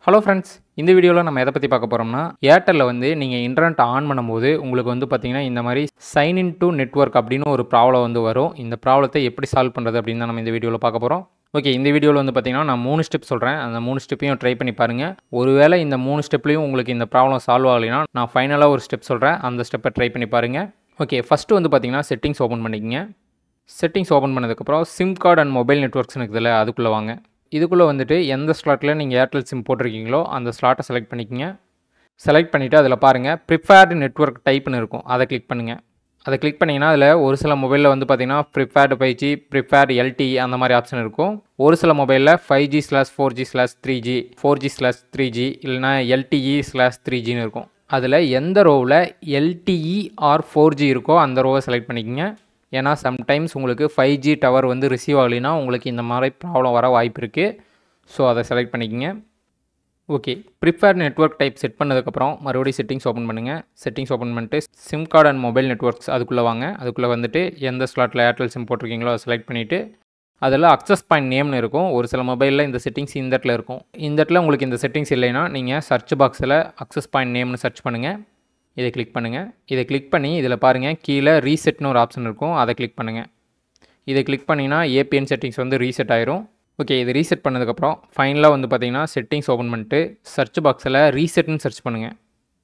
hello friends இந்த வீடியோவில் நம்ம எதை பற்றி பார்க்க போகிறோம்னா ஏர்டெல்லில் வந்து நீங்கள் இன்டர்நெட் ஆன் பண்ணும்போது உங்களுக்கு வந்து பார்த்தீங்கன்னா இந்த மாதிரி சைன் இன் டு நெட்ஒர்க் அப்படின்னு ஒரு ப்ராப்ளம் வந்து வரும் இந்த ப்ராப்ளத்தை எப்படி சால்வ் பண்ணுறது அப்படின்னு தான் நம்ம இந்த வீடியோவில் பார்க்க போகிறோம் ஓகே இந்த வீடியோவில் வந்து பார்த்தீங்கன்னா நான் மூணு ஸ்டெப் சொல்கிறேன் அந்த மூணு ஸ்டெப்பையும் ட்ரை பண்ணி பாருங்கள் ஒருவேளை இந்த மூணு ஸ்டெப்லையும் உங்களுக்கு இந்த ப்ராப்ளம் சால்வ் ஆகலைன்னா நான் ஃபைனலாக ஒரு ஸ்டெப் சொல்கிறேன் அந்த ஸ்டெப்பை ட்ரை பண்ணி பாருங்கள் ஓகே ஃபஸ்ட்டு வந்து பார்த்தீங்கன்னா செட்டிங்ஸ் ஓப்பன் பண்ணிக்கங்க செட்டிங்ஸ் ஓப்பன் பண்ணதுக்கப்புறம் SIM card and mobile networks இருக்குதுல்ல அதுக்குள்ளே வாங்க இதுக்குள்ளே வந்துட்டு எந்த ஸ்லாட்டில் நீங்கள் ஏர்டெல் சிம் போட்டிருக்கீங்களோ அந்த ஸ்லாட்டை செலக்ட் பண்ணிக்கங்க செலக்ட் பண்ணிவிட்டு அதில் பாருங்கள் ப்ரிஃபேர்டு நெட்ஒர்க் டைப்னு இருக்கும் அதை கிளிக் பண்ணுங்கள் அதை கிளிக் பண்ணிங்கன்னா அதில் ஒரு சில மொபைலில் வந்து பார்த்தீங்கன்னா preferred five G preferred LT அந்த மாதிரி ஆப்ஷன் இருக்கும் ஒரு சில மொபைலில் five G slash four G slash three G four G slash three G இல்லைனா எல்டிஇ ஸ்லாஸ் த்ரீ ஜின்னு இருக்கும் அதில் எந்த ரோவில் எல்டிஇ ஆர் ஃபோர் ஜி இருக்கோ அந்த ரோவை செலக்ட் பண்ணிக்கங்க ஏன்னா சம்டைம்ஸ் உங்களுக்கு ஃபைவ் ஜி டவர் வந்து ரிசீவ் ஆகலைன்னா உங்களுக்கு இந்த மாதிரி ப்ராப்ளம் வர வாய்ப்பு இருக்குது ஸோ அதை செலக்ட் பண்ணிக்கங்க okay prefer network type set பண்ணதுக்கப்புறம் மறுபடியும் செட்டிங்ஸ் ஓப்பன் பண்ணுங்கள் செட்டிங்ஸ் ஓப்பன் பண்ணிட்டு SIM card and mobile networks அதுக்குள்ளே வாங்க அதுக்குள்ளே வந்துட்டு எந்த ஸ்லாட்டில் ஏர்டெல் சிம் போட்டிருக்கீங்களோ அதை செலக்ட் பண்ணிவிட்டு அதில் அக்சஸ் பாயிண்ட் நேம்னு இருக்கும் ஒரு சில மொபைலில் இந்த செட்டிங்ஸ் இந்த இடத்துல இருக்கும் இந்த இடத்துல உங்களுக்கு இந்த செட்டிங்ஸ் இல்லைன்னா நீங்கள் சர்ச் பாக்ஸில் அக்சஸ் பாயிண்ட் நேம்னு சர்ச் பண்ணுங்கள் இதை கிளிக் பண்ணுங்கள் இதை கிளிக் பண்ணி இதில் பாருங்கள் கீழே ரீசெட்னு ஒரு ஆப்ஷன் இருக்கும் அதை கிளிக் பண்ணுங்கள் இதை கிளிக் பண்ணிங்கன்னா ஏபிஎன் செட்டிங்ஸ் வந்து ரீசெட் ஆயிரும் ஓகே இது ரீசெட் பண்ணதுக்கப்புறம் ஃபைனலாக வந்து பார்த்தீங்கன்னா செட்டிங்ஸ் ஓப்பன் பண்ணிட்டு சர்ச் பாக்ஸில் ரீசெட்னு சர்ச் பண்ணுங்கள்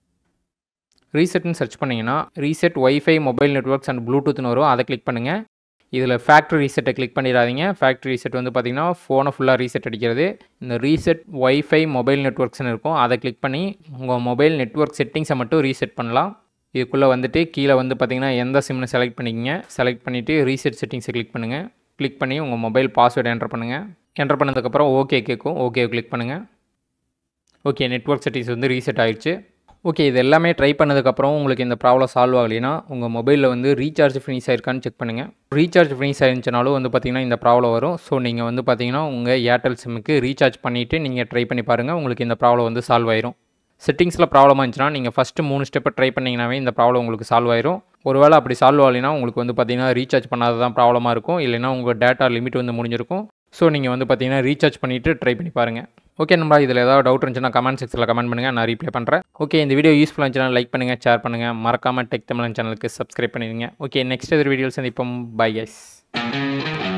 ரீசெட்னு சர்ச் பண்ணிங்கன்னா reset wifi mobile networks and ப்ளூடூத்னு வரும் அதை கிளிக் பண்ணுங்கள் இதில் ஃபேக்ட்ரி ரீசெட்டை கிளிக் பண்ணிடாதீங்க ஃபேக்ட்ரி ரீசெட் வந்து பார்த்திங்கன்னா ஃபோனை ஃபுல்லாக ரீசெட் அடிக்கிறது இந்த ரீசெட் ஒய்ஃபை மொபைல் நெட்ஒர்க்ஸ்னு இருக்கும் அதை கிளிக் பண்ணி உங்கள் மொபைல் நெட்ஒர்க் செட்டிங்ஸை மட்டும் ரீசெட் பண்ணலாம் இதுக்குள்ளே வந்துட்டு கீழே வந்து பார்த்திங்கன்னா எந்த சிம்னு செலக்ட் பண்ணிக்கங்க செலக்ட் பண்ணிவிட்டு ரீசெட் செட்டிங்ஸை கிளிக் பண்ணுங்கள் கிளிக் பண்ணி உங்கள் மொபைல் பாஸ்வேர்டு என்டர் பண்ணுங்கள் என்டர் பண்ணதுக்கப்புறம் ஓகே கேட்கும் ஓகே கிளிக் பண்ணுங்கள் ஓகே நெட்ஒர்க் செட்டிங்ஸ் வந்து ரீசெட் ஆயிடுச்சு ஓகே இது எல்லாமே ட்ரை பண்ணதுக்கப்புறம் உங்களுக்கு இந்த ப்ராப்ளம் சால்வ் ஆகலைன்னா உங்கள் மொபைலில் வந்து ரீசார்ஜ் ஃபினிஷ் ஆயிருக்கான்னு செக் பண்ணுங்கள் ரீசார்ஜ் ஃபினிஷ் ஆயிருந்துச்சுனாலும் வந்து பார்த்திங்கன்னா இந்த ப்ராப்ளம் வரும் ஸோ நீங்கள் வந்து பார்த்திங்கன்னா உங்கள் ஏர்டெல் சிம்முக்கு ரீசார்ஜ் பண்ணிவிட்டு நீங்கள் ட்ரை பண்ணி பாருங்கள் உங்களுக்கு இந்த ப்ராப்ளம் வந்து சால்வ் ஆயிரும் செட்டிங்ஸில் ப்ராப்ளமாக இருந்துச்சுன்னா நீங்கள் ஃபஸ்ட்டு மூணு ஸ்டெப்பை ட்ரை பண்ணிங்கனாவே இந்த ப்ராப்ளம் உங்களுக்கு சால்வ் ஆயிரும் ஒருவேளை அப்படி சால்வ் ஆகலைன்னா உங்களுக்கு வந்து பார்த்திங்கன்னா ரீசார்ஜ் பண்ணாத தான் ப்ராப்ளமாக இருக்கும் இல்லைனா உங்கள் டேட்டா லிமிட் வந்து முடிஞ்சிருக்கும் ஸோ நீங்கள் வந்து பார்த்தீங்கன்னா ரீசார்ஜ் பண்ணிவிட்டு ட்ரை பண்ணி பாருங்கள் ஓகே நம்ம இதில் ஏதாவது டவுட் இருந்துச்சுன்னா கமெண்ட் செக்ஷனில் கமெண்ட் பண்ணுங்கள் நான் ரீப்ளை பண்ணுறேன் ஓகே இந்த வீடியோ யூஸ்ஃபுல்லாக இருந்துச்சுன்னா லைக் பண்ணுங்கள் ஷேர் பண்ணுங்கள் மறக்காமல் டெக் தமிழன் சேனலுக்கு சப்ஸ்கிரைப் பண்ணிடுங்க ஓகே நெக்ஸ்ட் எதிர் வீடியோஸ் சந்திப்போம் பை கைஸ்